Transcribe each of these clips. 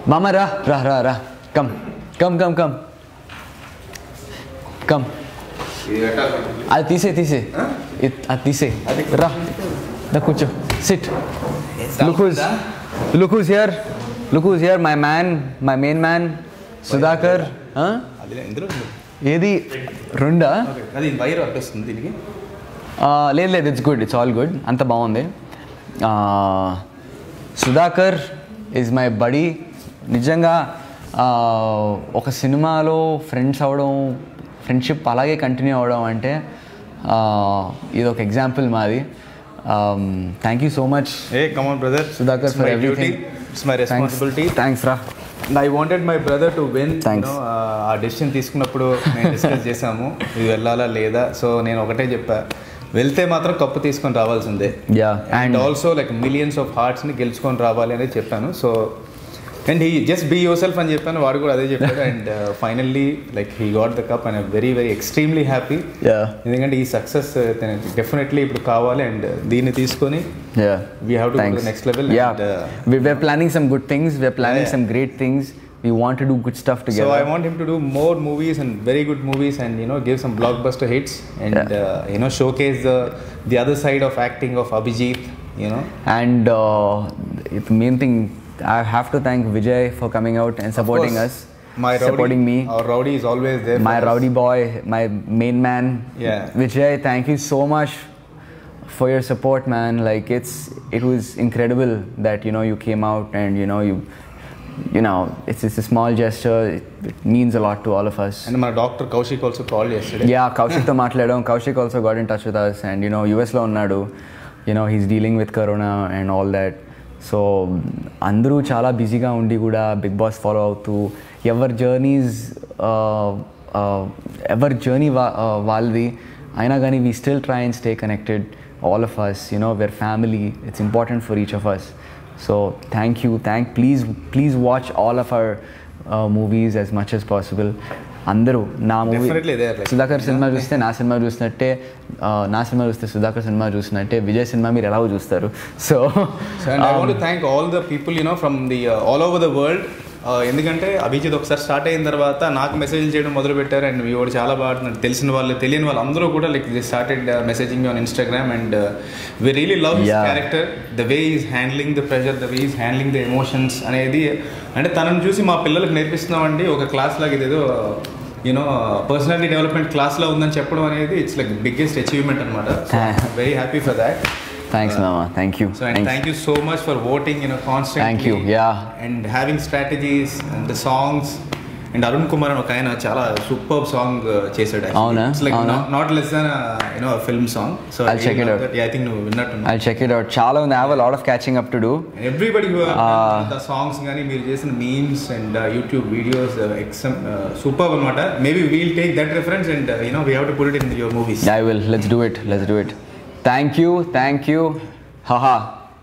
మామ రా రా రా రా come come come come come అది తీసే తీసే ఇ- అది తీసే రా దా కూర్చో sit look who's look who's here look who's here my man my main man Sudhakar ఆ? అది ఇందులో ఉంది. ఏది రెండా Okay. అది వైర్ అడ్డొస్తుంది దీనికి ఆ, లేదు లేదు it's good it's all good అంత బాగుంది ఆ, సుధాకర్ ఈజ్ మై బడీ నిజంగా ఆ, ఒక సినిమాలో ఫ్రెండ్స్ అవ్వడం ఫ్రెండ్షిప్ అలాగే కంటిన్యూ అవ్వడం అంటే ఆ, ఇది ఒక ఎగ్జాంపుల్ మాది thank you so much hey come on brother Sudhakar, for everything. It's my responsibility thanks రా I wanted my brother to win Thanks. ఆ డెసిషన్ తీసుకున్నప్పుడు మేము డిస్కస్ చేసాము ఇది వెళ్ళాలా లేదా సో నేను ఒకటే చెప్పా వెళ్తే మాత్రం కప్పు తీసుకొని రావాల్సిందే Yeah, and and- also like millions of హార్ట్స్ని గెలుచుకొని రావాలి అనేది చెప్పాను so and he just be yourself అని చెప్పాను వాడు కూడా అదే చెప్పాడు and finally like he got the cup and very very extremely happy yeah ఎందుకంటే ఈ సక్సెస్ డెఫినెట్లీ ఇప్పుడు కావాలి అండ్ దీన్ని తీసుకొని Yeah. We have to go to Thanks. the next level Yeah. and, uh, we, we're planning some good things. We're planning Yeah, yeah. some great things. We want to do good stuff together. So I want him to do more movies and very good movies and you know give some blockbuster hits and Yeah. uh, you know showcase the the other side of acting of Abhijit. You know. And uh, the main thing, I have to thank Vijay for coming out and supporting Of us, course, My rowdy, supporting me. Our rowdy is always there. My for us. rowdy boy, my main man. Yeah. Vijay, thank you so much for your support, man. Like it's it was incredible that you know you came out and you know you you know it's it's a small gesture. It, it means a lot to all of us. And my doctor Kaushik also called yesterday. Yeah కౌశిక్తో మాట్లాడాం Kaushik also got in touch with us and you know యూఎస్లో ఉన్నాడు you know he's dealing with corona and all that so అందరూ చాలా బిజీగా ఉండి కూడా big boss follow అవుతూ ఎవరి జర్నీస్ ఎవరి జర్నీ వా వాళ్ళది అయినా కానీ we still try and stay connected all of us you know we're family it's important for each of us so thank you thank please please watch all of our movies as much as possible అందరూ నా movie Definitely there, like- Sudhakar సినిమా చూస్తే నా cinema చూసినట్టే ఆ, నా cinema చూస్తే Sudhakar cinema చూసినట్టే విజయ్ సినిమా మీరు ఎలాగో చూస్తారు so So, and I want to thank all the people you know from the uh, all over the world. Uh, ఎందుకంటే అభిజిత్ ఒకసారి స్టార్ట్ అయిన తర్వాత నాకు మెసేజ్ చేయడం మొదలు పెట్టారు అండ్ మీ వాడు చాలా బాగా ఆడుతున్నాడు. తెలిసిన వాళ్ళు తెలియని వాళ్ళు అందరూ కూడా like they started messaging on Instagram and we really love his Yeah. Character the way is handling the pressure the way is handling the emotions అనేది అంటే తనను చూసి మా పిల్లలకు నేర్పిస్తున్నామండి ఒక క్లాస్ లాగా ఇదేదో యూనో పర్సనాలిటీ డెవలప్మెంట్ క్లాస్లో ఉందని చెప్పడం అనేది ఇట్స్ లైక్ బిగ్గెస్ట్ అచీవ్మెంట్ అనమాట very happy for that thanks మామా thank you So and thank you so much for voting, you know, constantly. Thank you, yeah. And having strategies and the songs. And Arun Kumar అని ఒక ఆయన చాలా super song చేశాడు అవునా? Like అవునా? Not less than you know film song so I'll check it out. I think నువ్వు విన్నట్టు I check it out చాలా ఉంది have a lot of catching up to do everybody Ah. The songs కానీ మీరు చేసిన మీమ్స్ అండ్ యూట్యూబ్ వీడియోస్ ఎక్సమ్ super అనమాట maybe we'll take that reference and you know we have to put it in your movies I will let's do it let's do it thank you thank you హహా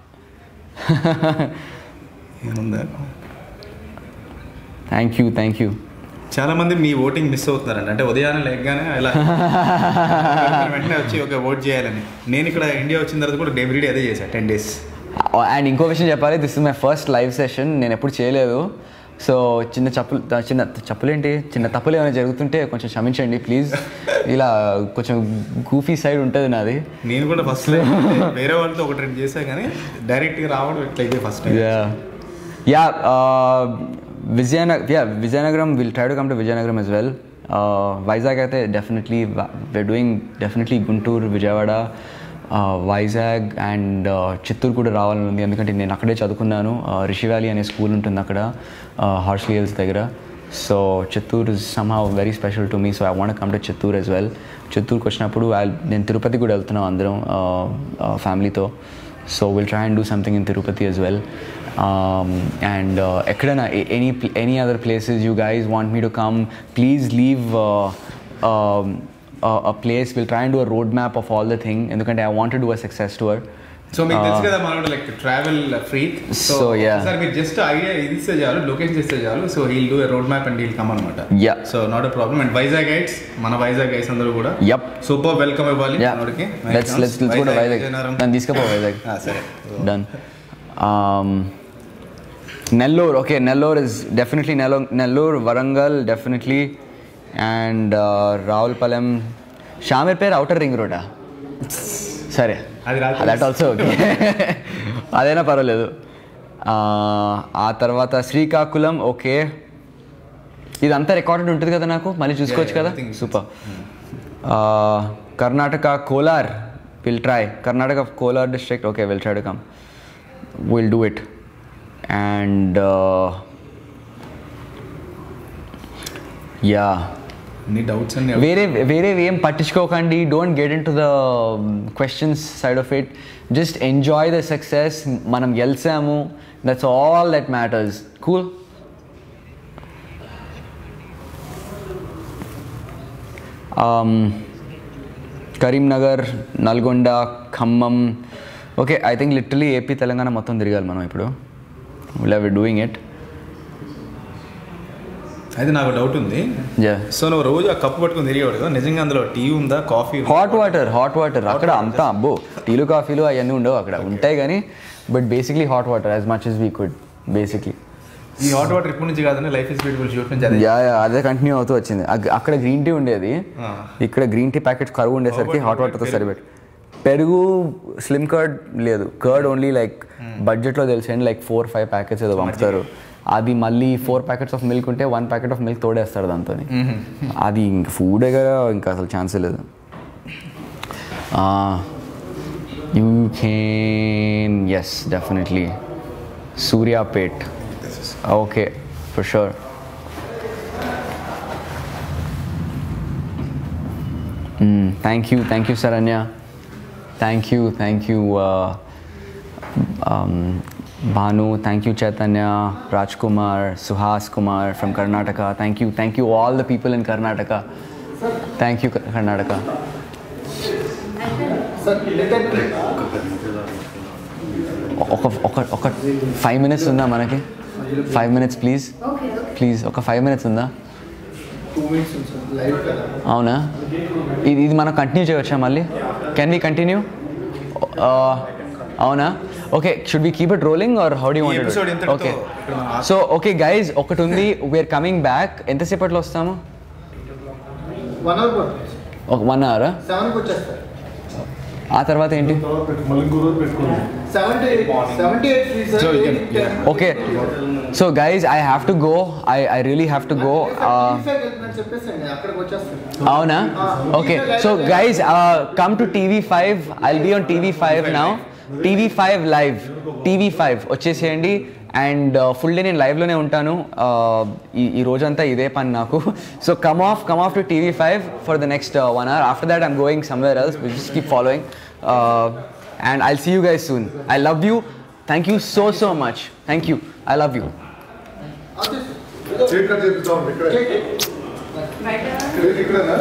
ఏముందా thank you thank you చాలా మంది మీ voting miss అవుతున్నారండి అంటే ఉదయాన్నే లేకగానే ఇలా వెంటనే వచ్చి ఒక ఓట్ చేయాలని నేను ఇక్కడ ఇండియా వచ్చిన తర్వాత కూడా ఎవ్రీడే అదే చేశాను టెన్ డేస్ అండ్ ఇంకో విషయం చెప్పాలి this is my first live session నేను ఎప్పుడు చేయలేదు సో చిన్న చప్పులు చిన్న చప్పులేంటి చిన్న తప్పులు ఏమైనా జరుగుతుంటే కొంచెం క్షమించండి ప్లీజ్ ఇలా కొంచెం గూఫీ సైడ్ ఉంటుంది నాది నేను కూడా ఫస్ట్ వేరే వాళ్ళతో ఒకటి రెండు చేశా కానీ డైరెక్ట్గా రావడం ఇట్లా ఇదే first Yeah. Yeah. Uh, Vizianag- yeah, Vijayanagram, we'll try to come to Vijayanagram as well. Uh, Vizag అయితే definitely we're doing definitely Guntur Vijayawada Vizag and Chittoor కూడా రావాలని ఉంది ఎందుకంటే నేను అక్కడే చదువుకున్నాను రిషి వ్యాలీ అనే స్కూల్ ఉంటుంది అక్కడ హార్స్లీ హిల్స్ దగ్గర so Chittoor is somehow very special to me so I want come to Chittoor as well చిత్తూరుకి వచ్చినప్పుడు I'll- నేను తిరుపతి కూడా వెళ్తున్నాం అందరం ఫ్యామిలీతో so will try and do something in Tirupati as well um, and uh, ఎక్కడైనా any pl- any other places you guys want me to come please leave uh, um, a, a place we'll try and do a roadmap of all the thing ఎందుకంటే I want to do a success tour so మీకు తెలుసు కదా మనోడు like travel freak so So, yeah. Sir మీరు just idea ఇది ఇస్తే చాలు location ఇస్తే చాలు so he'll do road map and he'll come అనమాట Yeah. So not a problem and Vizag guides మన వైజాగ్ గైడ్స్ అందరూ కూడా Yep. సూపర్ వెల్కమ్ ఇవ్వాలి yeah మనోడికి let's let's let's go to Vizag Vizianagaram. నన్ను తీసుకుపో వైజాగ్ ఆ, సరే done um, Nellore, okay, Nellore is definitely Nellore, Nellore Varangal, definitely. And uh, Raulpalam. Shamir పేరు అవుటర్ రింగ్ రోడా సరే అది రాత్రి దట్ ఆల్సో ఓకే అదైనా పర్వాలేదు ఆ, ఆ తర్వాత శ్రీకాకుళం ఓకే ఇదంతా రికార్డెడ్ ఉంటుంది కదా నాకు మళ్ళీ చూసుకోవచ్చు Yeah, కదా everything is- super Karnataka Kolar will try Karnataka Kolar district okay will try to come will do it and yeah నీ డౌట్స్ అన్ని వేరే వేరే ఏం పట్టించుకోకండి don't get into the questions side of it just enjoy the success మనం గెలిచాము that's all that matters cool Karimnagar Nalgonda Khammam okay I think literally AP Telangana మొత్తం తిరగాలి మనం ఇప్పుడు విల్ హ్యావ్ డూయింగ్ ఇట్ అయితే నాకు డౌట్ ఉంది యా సో నువ్వు రోజు ఆ కప్పు పట్టుకుని తిరిగేవాడు కదా నిజంగా అందులో టీ ఉందా కాఫీ ఉందా? హాట్ వాటర్ హాట్ వాటర్ అక్కడ అంతా అబ్బో టీలు కాఫీలు అవన్నీ ఉండవు అక్కడ ఉంటాయి కానీ but basically hot water as much as we could basically ఈ హాట్ వాటర్ ఇప్పటి నుంచి కాదని లైఫ్ ఇస్ బ్యూటిఫుల్ షూట్ నుంచి అదే యా యా అదే కంటిన్యూ అవుతూ వచ్చింది అగ్- అక్కడ గ్రీన్ టీ ఉండేది ఆ. ఇక్కడ గ్రీన్ టీ ప్యాకెట్ కరువు ఉండేసరికి How about హాట్ వాటర్తో పెరుగు? సరిపెట్టి పెరుగు స్లిమ్ కర్డ్ లేదు కర్డ్ ఓన్లీ లైక్ బడ్జెట్లో తెలిసండి లైక్ ఫోర్ ఫైవ్ ప్యాకెట్స్ ఏదో పంపుతారు అది మళ్ళీ ఫోర్ ప్యాకెట్స్ ఆఫ్ మిల్క్ ఉంటే వన్ ప్యాకెట్ ఆఫ్ మిల్క్ తోడేస్తారు దాంతో అది ఇంక ఫుడ్ దగ్గర ఇంకా అసలు ఛాన్సే లేదు you can yes definitely Suryapet okay for sure thank you thank you Saranya thank you thank you Bhanu thank you Chaitanya Raj Kumar Suhas Kumar from Karnataka thank you thank you all the people in Karnataka thank you Karnataka ఒక ఒక ఒక ఫైవ్ మినిట్స్ ఉందా మనకి ఫైవ్ మినిట్స్ ప్లీజ్ ప్లీజ్ ఒక five minutes ఉందా అవునా ఇది ఇది మనం కంటిన్యూ చేయవచ్చా మళ్ళీ కెన్ వి కంటిన్యూ అవునా okay should we keep it rolling or how do ఈ episode వాంట్ ఇంతటితో ఓకే ఇక్కడ మనం ఆపు- సో ఓకే గైజ్ ఒకటి ఉంది వీఆర్ కమింగ్ బ్యాక్ ఎంతసేపట్లో వస్తాము వన్ అవర్ పడుతుంది ఒక వన్ అవర్ సెవెన్కి వచ్చేస్తారు ఆ తర్వాత ఏంటి seventy seventy eight free So, sir you can- okay so guys I have to go I I really have to go చెప్పేసండి అక్కడికి వచ్చేస్తాను అవునా okay so guys come to TV five I be on TV five now TV five live TV five వచ్చేసేయండి and full day నేను లైవ్లోనే ఉంటాను Uh, ఈ ఈ రోజంతా ఇదే పని నాకు so come off come off to TV five for the next one hour after that I'm going somewhere else will just keep following and I'll see you guys soon I love you thank you so so much thank you I love you ఇక్కడ ఇక్కడనా